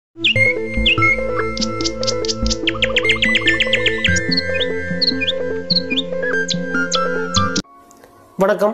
வணக்கம்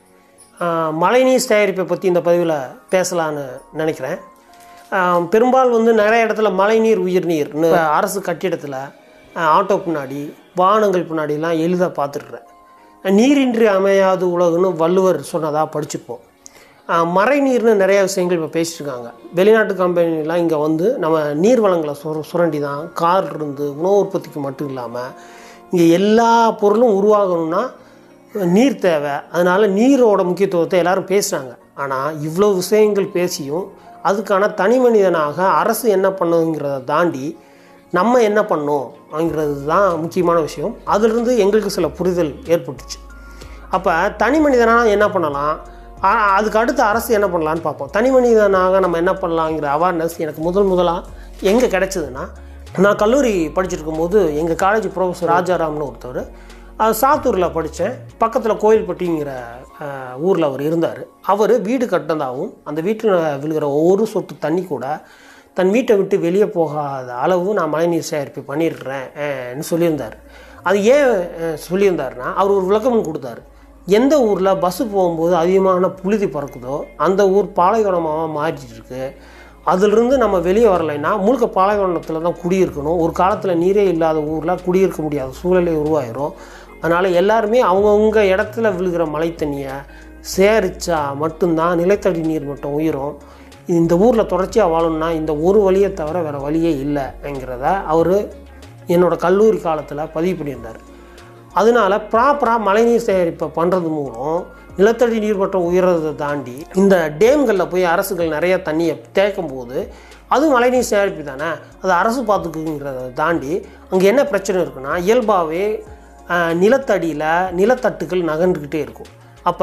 ஆஹ் மழைநீர் சேகரிப்பை பற்றி இந்த பதிவில் பேசலான்னு நினைக்கிறேன் ஆஹ் பெரும்பாலும் வந்து நிறைய இடத்துல மழைநீர் உயிர்நீர்னு அரசு கட்டிடத்தில் ஆஹ் ஆட்டோ பின்னாடி வாகனங்கள் பின்னாடிலாம் எளிதாக பார்த்துருக்குறேன் நீரின்றி அமையாது உலகுன்னு வள்ளுவர் சொன்னதாக படிச்சிருப்போம் ஆஹ் மறைநீர்னு நிறைய விஷயங்கள் இப்போ பேசியிருக்காங்க வெளிநாட்டு கம்பெனிலாம் இங்கே வந்து நம்ம நீர் வளங்களை சுர சுரண்டி தான் கார் இருந்து உணவு உற்பத்திக்கு மட்டும் இல்லாமல் இங்கே எல்லா பொருளும் உருவாகணும்னா நீர் தேவை அதனால் நீரோட முக்கியத்துவத்தை எல்லாரும் பேசுகிறாங்க ஆனால் இவ்வளோ விஷயங்கள் பேசியும் அதுக்கான தனி மனிதனாக அரசு என்ன பண்ணுங்கிறத தாண்டி நம்ம என்ன பண்ணோம் அப்படிங்கிறது தான் முக்கியமான விஷயம் அதிலிருந்து எங்களுக்கு சில புரிதல் ஏற்பட்டுச்சு அப்போ தனி மனிதனாக என்ன பண்ணலாம் ஆ- அதுக்கு அடுத்து அரசு என்ன பண்ணலான்னு பார்ப்போம் தனி மனிதனாக நம்ம என்ன பண்ணலாங்கிற அவேர்னஸ் எனக்கு முதல் முதலாக எங்கே கிடைச்சதுன்னா நான் கல்லூரி படிச்சுட்டு இருக்கும்போது எங்கள் காலேஜ் ப்ரொஃபஸர் ராஜாராம்னு ஒருத்தர் அது சாத்தூரில் படித்தேன் பக்கத்தில் கோயில்பட்டிங்கிற ஊரில் அவர் இருந்தார் அவர் வீடு கட்டினதாகவும் அந்த வீட்டில் விழுகிற ஒவ்வொரு சொட்டு தண்ணி கூட தன் வீட்டை விட்டு வெளியே போகாத அளவு நான் மழைநீர் சேகரிப்பு பண்ணியிருக்கிறேன்னு சொல்லியிருந்தார் அது ஏன் அஹ், சொல்லியிருந்தாருன்னா அவர் ஒரு விளக்கமும் கொடுத்தாரு எந்த ஊரில் பஸ்ஸு போகும்போது அதிகமான புழுதி பறக்குதோ அந்த ஊர் பாலைவனமாக மாறிட்டு இருக்கு அதிலிருந்து நம்ம வெளியே வரலைன்னா முழுக்க பாலைவனத்தில் தான் குடியிருக்கணும் ஒரு காலத்தில் நீரே இல்லாத ஊரில் குடியிருக்க முடியாத சூழலே உருவாயிரும் அதனால் எல்லாருமே அவங்கவுங்க இடத்துல விழுகிற மழை தண்ணியை சேகரித்தா மட்டும்தான் நிலத்தடி நீர் மட்டம் உயரும் இந்த ஊரில் தொடர்ச்சியாக வாழணும்னா இந்த ஒரு வழியை தவிர வேறு வழியே இல்லைங்கிறத அவர் என்னோட கல்லூரி காலத்தில் பதிவு பண்ணியிருந்தார் அதனால ப்ராப்பராக மழைநீர் சேகரிப்பை பண்ணுறது மூலம் நிலத்தடி நீர்மட்டம் உயர்றதை தாண்டி இந்த டேம்களில் போய் அரசுகள் நிறைய தண்ணியை தேக்கும் போது அது மழைநீர் சேகரிப்பு தானே அது அரசு பார்த்துக்குங்கிறத தாண்டி அங்கே என்ன பிரச்சனை இருக்குன்னா இயல்பாகவே நிலத்தடியில் நிலத்தட்டுகள் நகர்ந்துக்கிட்டே இருக்கும் அப்போ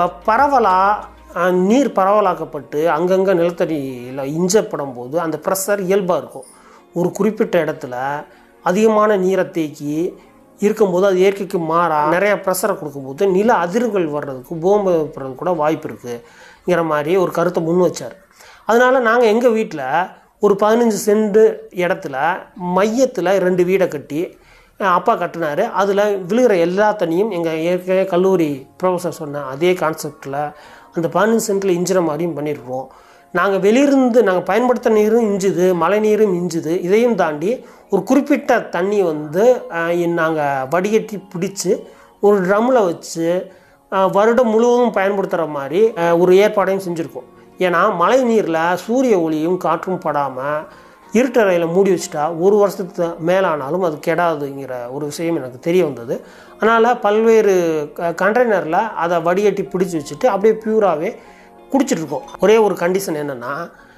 பரவலாக நீர் பரவலாக்கப்பட்டு அங்கங்கே நிலத்தடியில் இஞ்சப்படும் போது அந்த ப்ரெஷர் இயல்பாக இருக்கும் ஒரு குறிப்பிட்ட இடத்துல அதிகமான நீரை தேக்கி இருக்கும்போது அது இயற்கைக்கு மாறா நிறைய ப்ரெஷரை கொடுக்கும்போது நில அதிர்வுகள் வர்றதுக்கு பூகம்பம் ஏற்படுறதுக்கு கூட வாய்ப்பு இருக்குங்கிற மாதிரி ஒரு கருத்தை முன் வச்சார் அதனால் நாங்கள் எங்கள் வீட்டில் ஒரு பதினஞ்சு சென்ட் இடத்துல மையத்தில் ரெண்டு வீடை கட்டி அஹ், அப்பா கட்டினார் அதில் விழுகிற எல்லா தண்ணியும் எங்கள் ஏற்கனவே கல்லூரி ப்ரொஃபஸர் சொன்ன அதே கான்செப்டில் அந்த பதினஞ்சு சென்ட்டில் இஞ்சிற மாதிரியும் பண்ணியிருக்கோம் நாங்கள் வெளியிருந்து நாங்கள் பயன்படுத்த நீரும் இஞ்சுது மழை நீரும் இஞ்சுது இதையும் தாண்டி ஒரு குறிப்பிட்ட தண்ணி வந்து நாங்கள் வடிகட்டி பிடிச்சி ஒரு ட்ரம்மில் வச்சு அஹ், வருடம் முழுவதும் பயன்படுத்துகிற மாதிரி அஹ், ஒரு ஏற்பாடையும் செஞ்சுருக்கோம் ஏன்னா மழை நீரில் சூரிய ஒளியும் காற்றும் படாமல் இருட்டறையில் மூடி வச்சுட்டா ஒரு வருஷத்துக்கு மேலானாலும் அது கெடாதுங்கிற ஒரு விஷயம் எனக்கு தெரிய வந்தது அதனால் பல்வேறு கண்டெய்னரில் அதை வடிகட்டி பிடிச்சி வச்சுட்டு அப்படியே பியூராகவே குடிச்சிட்ருக்கோம் ஒரே ஒரு கண்டிஷன் என்னென்னா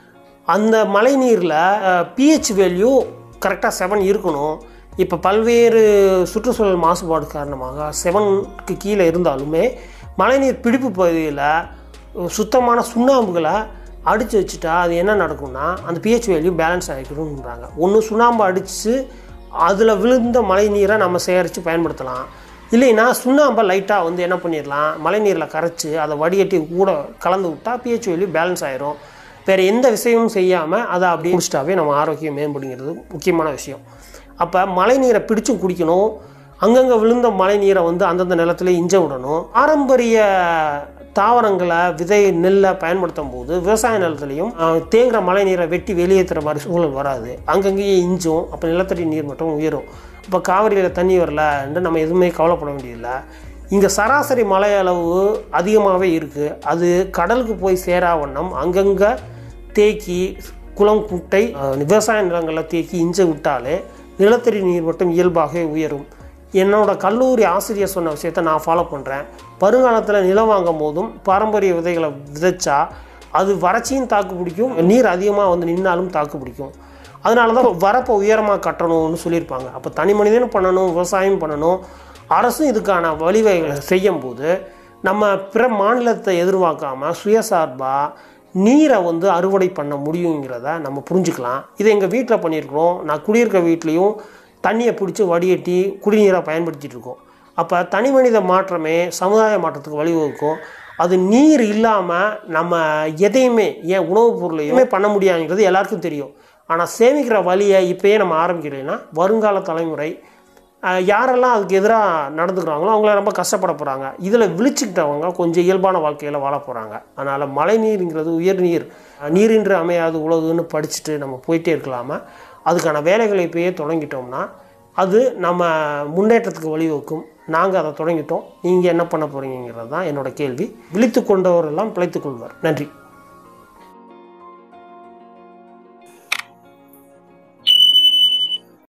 அந்த மழை நீரில் பிஹெச் வேல்யூ கரெக்டாக செவன் இருக்கணும் இப்போ பல்வேறு சுற்றுச்சூழல் மாசுபாடு காரணமாக செவனுக்கு கீழே இருந்தாலுமே மழைநீர் பிடிப்பு பகுதியில் சுத்தமான சுண்ணாம்புகளை அடித்து வச்சுட்டா அது என்ன நடக்கும்னா அந்த பிஹெச் வேல்யூ பேலன்ஸ் ஆகிக்கணுன்றாங்க ஒன்று சுண்ணாம்பு அடித்து அதில் விழுந்த மழை நீரை நம்ம சேகரித்து பயன்படுத்தலாம் இல்லைன்னா சுண்ணாம்பை லைட்டாக வந்து என்ன பண்ணிடலாம் மழை நீரில் கரைச்சி அதை வடிகட்டி கூட கலந்து விட்டால் பிஹெச் வேல்யூ பேலன்ஸ் ஆயிரும் வேறு எந்த விஷயமும் செய்யாமல் அதை அப்படியே குடிச்சிட்டாவே நம்ம ஆரோக்கியம் மேம்படுங்கிறது முக்கியமான விஷயம் அப்போ மழை நீரை பிடிச்சு குடிக்கணும் அங்கங்கே விழுந்த மழை நீரை வந்து அந்தந்த நிலத்துல இஞ்ச விடணும் பாரம்பரிய தாவரங்களை விதை நெல்லை பயன்படுத்தும் போது விவசாய நிலத்துலையும் அஹ், தேங்குற மழை நீரை வெட்டி வெளியேற்றுற மாதிரி சூழல் வராது அங்கங்கேயே இஞ்சும் அப்போ நிலத்தடி நீர் மட்டும் உயரும் இப்போ காவிரியில் தண்ணி வரலன்னு நம்ம எதுவுமே கவலைப்பட வேண்டியதில்லை இங்கே சராசரி மழை அளவு அதிகமாகவே இருக்குது அது கடலுக்கு போய் சேரா வண்ணம் அங்கங்கே தேக்கி குளம் குட்டை அஹ், விவசாய நிலங்களில் தேக்கி இஞ்ச விட்டாலே நிலத்தடி நீர் மட்டம் இயல்பாகவே உயரும் என்னோட கல்லூரி ஆசிரியர் சொன்ன விஷயத்தை நான் ஃபாலோ பண்ணுறேன் வருங்காலத்தில் நிலம் வாங்கும் போதும் பாரம்பரிய விதைகளை விதைச்சா அது வறட்சியும் தாக்கு பிடிக்கும் நீர் அதிகமாக வந்து நின்னாலும் தாக்கு பிடிக்கும் அதனால தான் வரப்பை உயரமாக கட்டணும்னு சொல்லியிருப்பாங்க அப்போ தனி மனிதனும் பண்ணணும் விவசாயம் பண்ணணும் அரசும் இதுக்கான வழிவகைகளை செய்யும்போது நம்ம பிற மாநிலத்தை எதிர்பார்க்காம சுயசார்பாக நீரை வந்து அறுவடை பண்ண முடியுங்கிறத நம்ம புரிஞ்சுக்கலாம் இதை எங்கள் வீட்டில் பண்ணியிருக்கிறோம் நான் குடியிருக்க வீட்லேயும் தண்ணியை பிடிச்சி வடிகட்டி குடிநீராக பயன்படுத்திட்டு இருக்கோம் அப்போ தனி மனித மாற்றமே சமுதாய மாற்றத்துக்கு வழிவகுக்கும் அது நீர் இல்லாமல் நம்ம எதையுமே ஏன் உணவுப் பொருளையுமே பண்ண முடியாதுங்கிறது எல்லாருக்கும் தெரியும் ஆனால் சேமிக்கிற வழியை இப்போயே நம்ம ஆரம்பிக்கலைன்னா வருங்கால தலைமுறை அஹ், யாரெல்லாம் அதுக்கு எதிராக நடந்துக்கிறாங்களோ அவங்கள ரொம்ப கஷ்டப்பட போகிறாங்க இதில் விழிச்சுக்கிட்டவங்க கொஞ்சம் இயல்பான வாழ்க்கையில் வாழ போகிறாங்க அதனால் மழை நீருங்கிறது உயர் நீர் அஹ், நீரின்றி அமையாது உலகுன்னு படிச்சுட்டு நம்ம போயிட்டே இருக்கலாமா அதுக்கான வேலைகளை இப்போயே தொடங்கிட்டோம்னா அது நம்ம முன்னேற்றத்துக்கு வழிவகுக்கும் நாங்கள் அதை தொடங்கிட்டோம் நீங்கள் என்ன பண்ண போகிறீங்கிறது தான் என்னோட கேள்வி விழித்து கொண்டவரெல்லாம் பிழைத்துக் கொள்வார் நன்றி